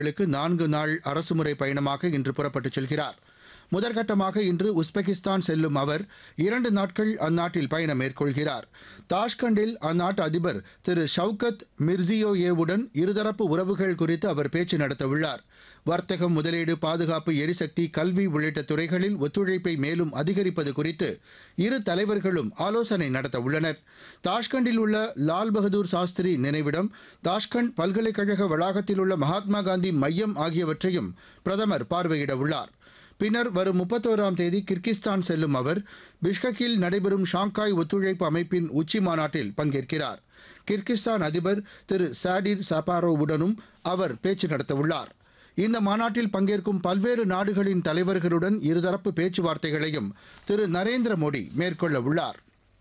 ளுக்கு நான்கு நாள் அரசுமுறை பயணமாக இன்று புறப்பட்டுச் செல்கிறார் முதற்கட்டமாக இன்று உஸ்பெகிஸ்தான் செல்லும் அவர் இரண்டு நாட்கள் அந்நாட்டில் பயணம் மேற்கொள்கிறார் தாஷ்கண்டில் அந்நாட்டு அதிபர் திரு ஷவுகத் மிர்சியோயேவுடன் இருதரப்பு உறவுகள் குறித்து அவர் பேச்சு நடத்தவுள்ளார் வர்த்தகம் முதலீடு பாதுகாப்பு எரிசக்தி கல்வி உள்ளிட்ட துறைகளில் ஒத்துழைப்பை மேலும் அதிகரிப்பது குறித்து இரு தலைவர்களும் ஆலோசனை நடத்த உள்ளனர் தாஷ்கண்டில் உள்ள லால் பகதூர் சாஸ்திரி நினைவிடம் தாஷ்கண்ட் பல்கலைக்கழக வளாகத்தில் உள்ள மகாத்மா காந்தி மையம் ஆகியவற்றையும் பிரதமர் பார்வையிட உள்ளார் பின்னர் வரும் முப்பத்தோராம் தேதி கிர்கிஸ்தான் செல்லும் அவர் பிஷ்கக்கில் நடைபெறும் ஷாங்காய் ஒத்துழைப்பு அமைப்பின் உச்சி மாநாட்டில் பங்கேற்கிறார் கிர்கிஸ்தான் அதிபர் திரு சாடிர் சபாரோவுடனும் அவர் பேச்சு நடத்தவுள்ளார் இந்த மாநாட்டில் பங்கேற்கும் பல்வேறு நாடுகளின் தலைவர்களுடன் இருதரப்பு பேச்சுவார்த்தைகளையும் திரு நரேந்திர மோடி மேற்கொள்ள உள்ளார்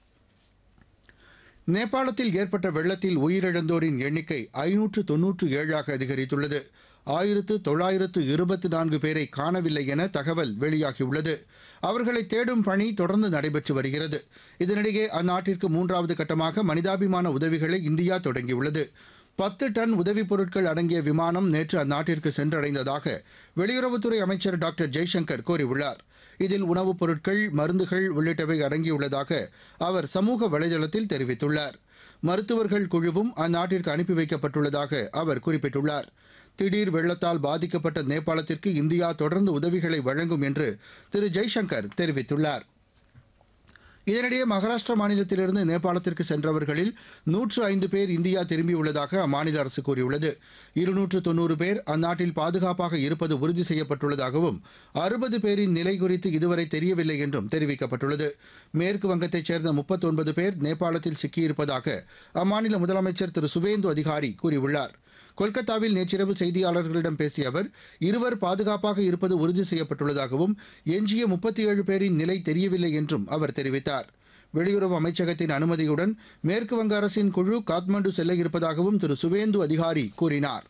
நேபாளத்தில் ஏற்பட்ட வெள்ளத்தில் உயிரிழந்தோரின் எண்ணிக்கை ஐநூற்று தொன்னூற்று ஏழாக அதிகரித்துள்ளது ஆயிரத்து தொள்ளாயிரத்து இருபத்தி நான்கு பேரை காணவில்லை என தகவல் வெளியாகியுள்ளது அவர்களை தேடும் பணி தொடர்ந்து நடைபெற்று வருகிறது இதனிடையே அந்நாட்டிற்கு மூன்றாவது கட்டமாக மனிதாபிமான உதவிகளை இந்தியா தொடங்கியுள்ளது பத்து டன் உதவிப் பொருட்கள் அடங்கிய விமானம் நேற்று அந்நாட்டிற்கு சென்றடைந்ததாக வெளியுறவுத்துறை அமைச்சர் டாக்டர் ஜெய்சங்கர் கூறியுள்ளார் இதில் உணவுப் பொருட்கள் மருந்துகள் உள்ளிட்டவை அடங்கியுள்ளதாக அவர் சமூக வலைதளத்தில் தெரிவித்துள்ளார் மருத்துவர்கள் குழுவும் அந்நாட்டிற்கு அனுப்பி வைக்கப்பட்டுள்ளதாக அவர் குறிப்பிட்டுள்ளார் திடீர் வெள்ளத்தால் பாதிக்கப்பட்ட நேபாளத்திற்கு இந்தியா தொடர்ந்து உதவிகளை வழங்கும் என்று திரு ஜெய்சங்கர் தெரிவித்துள்ளார் இதனிடையே மகாராஷ்டிரா மாநிலத்திலிருந்து நேபாளத்திற்கு சென்றவர்களில் நூற்று ஐந்து பேர் இந்தியா திரும்பியுள்ளதாக அம்மாநில அரசு கூறியுள்ளது இருநூற்று தொன்னூறு பேர் அந்நாட்டில் பாதுகாப்பாக இருப்பது உறுதி செய்யப்பட்டுள்ளதாகவும் அறுபது பேரின் நிலை குறித்து இதுவரை தெரியவில்லை என்றும் தெரிவிக்கப்பட்டுள்ளது மேற்கு வங்கத்தைச் சேர்ந்த முப்பத்தொன்பது பேர் நேபாளத்தில் சிக்கியிருப்பதாக அம்மாநில முதலமைச்சர் திரு சுவேந்து அதிகாரி கூறியுள்ளார் கொல்கத்தாவில் நேற்றிரவு செய்தியாளர்களிடம் பேசிய அவர் இருவர் பாதுகாப்பாக இருப்பது உறுதி செய்யப்பட்டுள்ளதாகவும் எஞ்சிய முப்பத்தி ஏழு பேரின் நிலை தெரியவில்லை என்றும் அவர் தெரிவித்தார் வெளியுறவு அமைச்சகத்தின் அனுமதியுடன் மேற்கு வங்க அரசின் குழு காத்மண்டு செல்ல இருப்பதாகவும் திரு சுவேந்து அதிகாரி கூறினார்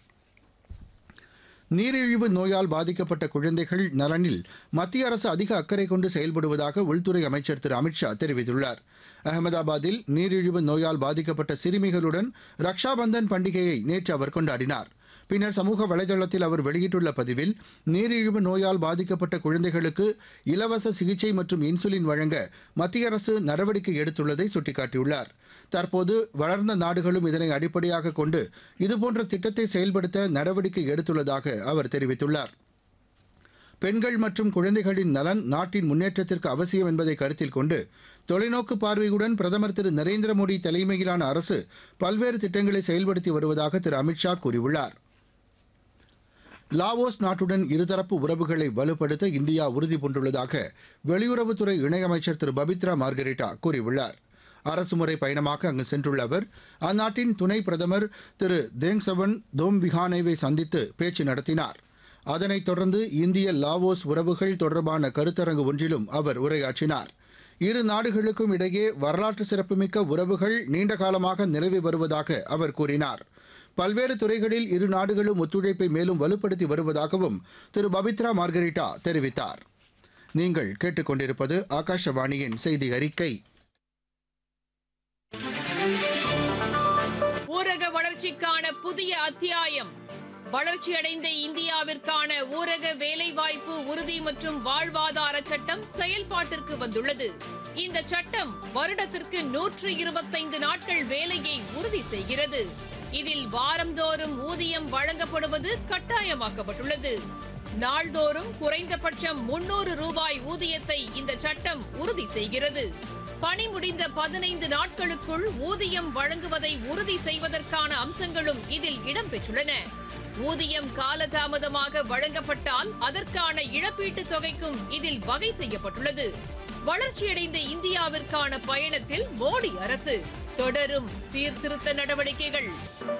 நீரிழிவு நோயால் பாதிக்கப்பட்ட குழந்தைகள் நலனில் மத்திய அரசு அதிக அக்கறை கொண்டு செயல்படுவதாக உள்துறை அமைச்சர் திரு அமித்ஷா தெரிவித்துள்ளார் அகமதாபாத்தில் நீரிழிவு நோயால் பாதிக்கப்பட்ட சிறுமிகளுடன் ரக்ஷாபந்தன் பண்டிகையை நேற்று அவர் கொண்டாடினார் பின்னர் சமூக வலைதளத்தில் அவர் வெளியிட்டுள்ள பதிவில் நீரிழிவு நோயால் பாதிக்கப்பட்ட குழந்தைகளுக்கு இலவச சிகிச்சை மற்றும் இன்சுலின் வழங்க மத்திய அரசு நடவடிக்கை எடுத்துள்ளதை சுட்டிக்காட்டியுள்ளார் தற்போது வளர்ந்த நாடுகளும் இதனை அடிப்படையாக கொண்டு இதுபோன்ற திட்டத்தை செயல்படுத்த நடவடிக்கை எடுத்துள்ளதாக அவர் தெரிவித்துள்ளார் பெண்கள் மற்றும் குழந்தைகளின் நலன் நாட்டின் முன்னேற்றத்திற்கு அவசியம் என்பதை கருத்தில் கொண்டு தொலைநோக்கு பார்வையுடன் பிரதமர் திரு நரேந்திர மோடி தலைமையிலான அரசு பல்வேறு திட்டங்களை செயல்படுத்தி வருவதாக திரு அமித்ஷா கூறியுள்ளார் லாவோஸ் நாட்டுடன் இருதரப்பு உறவுகளை வலுப்படுத்த இந்தியா உறுதி பூண்டுள்ளதாக வெளியுறவுத்துறை இணையமைச்சர் திரு பபித்ரா மார்கரெட்டா கூறியுள்ளார் அரசுமுறை பயணமாக அங்கு சென்றுள்ள அவர் அந்நாட்டின் துணை பிரதமர் திரு தேங்சவன் தோம்விஹானேவை சந்தித்து பேச்சு நடத்தினார் அதனைத் தொடர்ந்து இந்திய லாவோஸ் உறவுகள் தொடர்பான கருத்தரங்கு ஒன்றிலும் அவர் உரையாற்றினார் இரு நாடுகளுக்கும் இடையே வரலாற்று சிறப்புமிக்க உறவுகள் நீண்ட காலமாக நிலவி வருவதாக அவர் கூறினார் பல்வேறு துறைகளில் இரு நாடுகளும் ஒத்துழைப்பை மேலும் வலுப்படுத்தி வருவதாகவும் திரு பபித்ரா மார்கரிட்டா தெரிவித்தார் நீங்கள் கேட்டுக்கொண்டிருப்பது ஆகாஷவாணியின் செய்தி அறிக்கை ஊரக வளர்ச்சிக்கான புதிய அத்தியாயம் வளர்ச்சியடைந்த இந்தியாவிற்கான ஊரக வேலைவாய்ப்பு உறுதி மற்றும் வாழ்வாதார சட்டம் செயல்பாட்டிற்கு வந்துள்ளது இந்த சட்டம் வருடத்திற்கு நூற்று இருபத்தைந்து நாட்கள் வேலையை உறுதி செய்கிறது இதில் வாரந்தோறும் ஊதியம் வழங்கப்படுவது கட்டாயமாக்கப்பட்டுள்ளது நாள்தோறும் குறைந்தபட்சம் முன்னூறு ரூபாய் ஊதியத்தை இந்த சட்டம் உறுதி செய்கிறது பணி முடிந்த பதினைந்து நாட்களுக்குள் ஊதியம் வழங்குவதை உறுதி செய்வதற்கான அம்சங்களும் இதில் இடம்பெற்றுள்ளன ஊதியம் காலதாமதமாக வழங்கப்பட்டால் அதற்கான இழப்பீட்டுத் தொகைக்கும் இதில் வகை செய்யப்பட்டுள்ளது வளர்ச்சியடைந்த இந்தியாவிற்கான பயணத்தில் மோடி அரசு தொடரும் சீர்திருத்த நடவடிக்கைகள்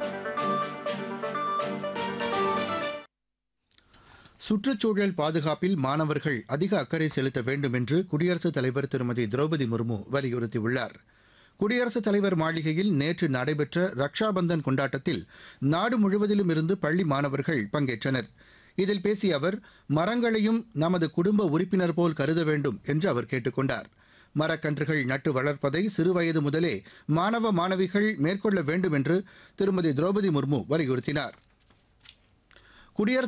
சுற்றுச்சூழல் பாதுகாப்பில் மாணவர்கள் அதிக அக்கறை செலுத்த வேண்டும் என்று குடியரசுத் தலைவர் திருமதி திரௌபதி முர்மு வலியுறுத்தியுள்ளார் குடியரசுத் தலைவர் மாளிகையில் நேற்று நடைபெற்ற ரக்ஷாபந்தன் கொண்டாட்டத்தில் நாடு முழுவதிலும் இருந்து பள்ளி மாணவர்கள் பங்கேற்றனர் இதில் பேசிய அவர் மரங்களையும் நமது குடும்ப உறுப்பினர் போல் கருத வேண்டும் என்று அவர் கேட்டுக்கொண்டார் மரக்கன்றுகள் நட்டு வளர்ப்பதை சிறுவயது முதலே மாணவ மாணவிகள் மேற்கொள்ள வேண்டும் என்று திருமதி திரௌபதி முர்மு வலியுறுத்தினார் குடியரசுத்